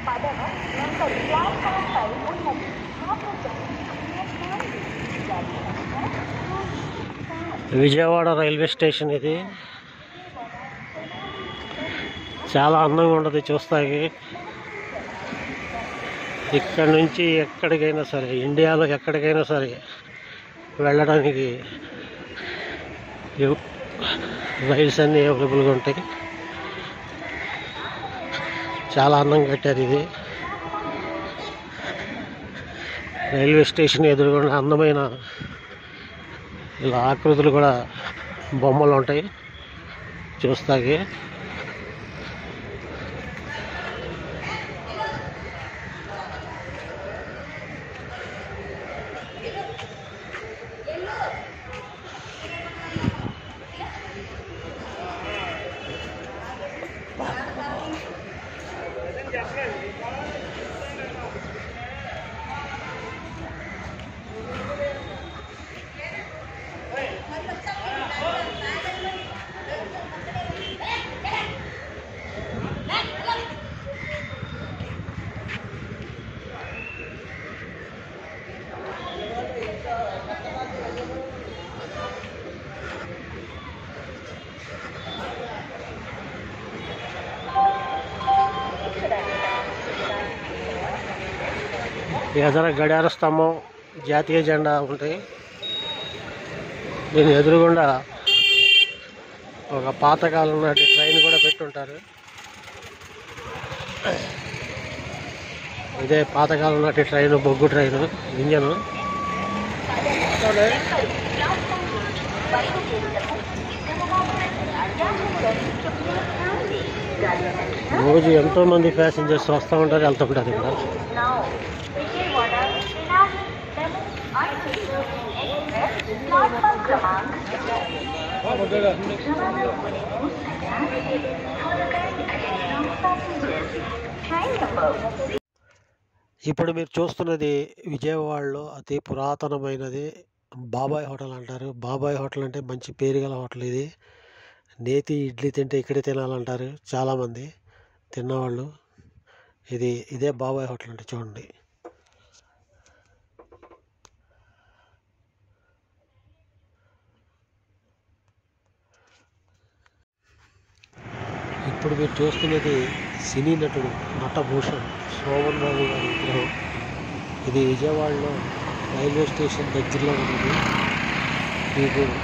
పడవ number platform పై ఉన్నది Vijayawada railway station ఇది చాలా అందంగా ఉంటుంది చూస్తాకి ఇక్కడ నుంచి ఎక్కడికైనా సరే ఇండియాలో ఎక్కడికైనా సరే వెళ్ళడానికి ఇవ్- రైల్స్ అన్నీ అవైలబుల్గా ఉంటాయి చాలా అందంగా కట్టారు ఇది రైల్వే స్టేషన్ ఎదురుగుండా అందమైన ఇలా ఆకృతులు కూడా బొమ్మలు ఉంటాయి చూస్తాకి ఎదర గడియార స్తంభం జాతీయ జెండా ఉంటాయి దీని ఎదురుగుండా ఒక పాతకాలం నాటి ట్రైన్ కూడా పెట్టుంటారు ఇదే పాతకాలం నాటి ట్రైన్ బొగ్గు ట్రైన్ ఇంజను రోజు ఎంతో మంది ప్యాసింజర్స్ వస్తూ ఉంటారు వెళ్తూ ఉంటారు ఇక్కడ Now, Vijayawada Srinath Demo Unscheduled Express platform क्रमांक For the current attention of passengers, train number ఇప్పుడు మీరు చూస్తున్నది విజయవాడలో అతి పురాతనమైనది బాబాయ్ హోటల్ అంటారు బాబాయ్ హోటల్ అంటే మంచి పేరు గల హోటల్ ఇది నేతి ఇడ్లీ తింటే ఇక్కడే తినాలంటారు చాలామంది తిన్నవాళ్ళు ఇది ఇదే బాబాయ్ హోటల్ అంటే చూడండి ఇప్పుడు మీరు చూస్తున్నది సినీ నటుడు నటభూషణ్ శోభన్ బాబు గారి విగ్రహం ఇది విజయవాడలో రైల్వే స్టేషన్ దగ్గరలో ఉన్నది మీకు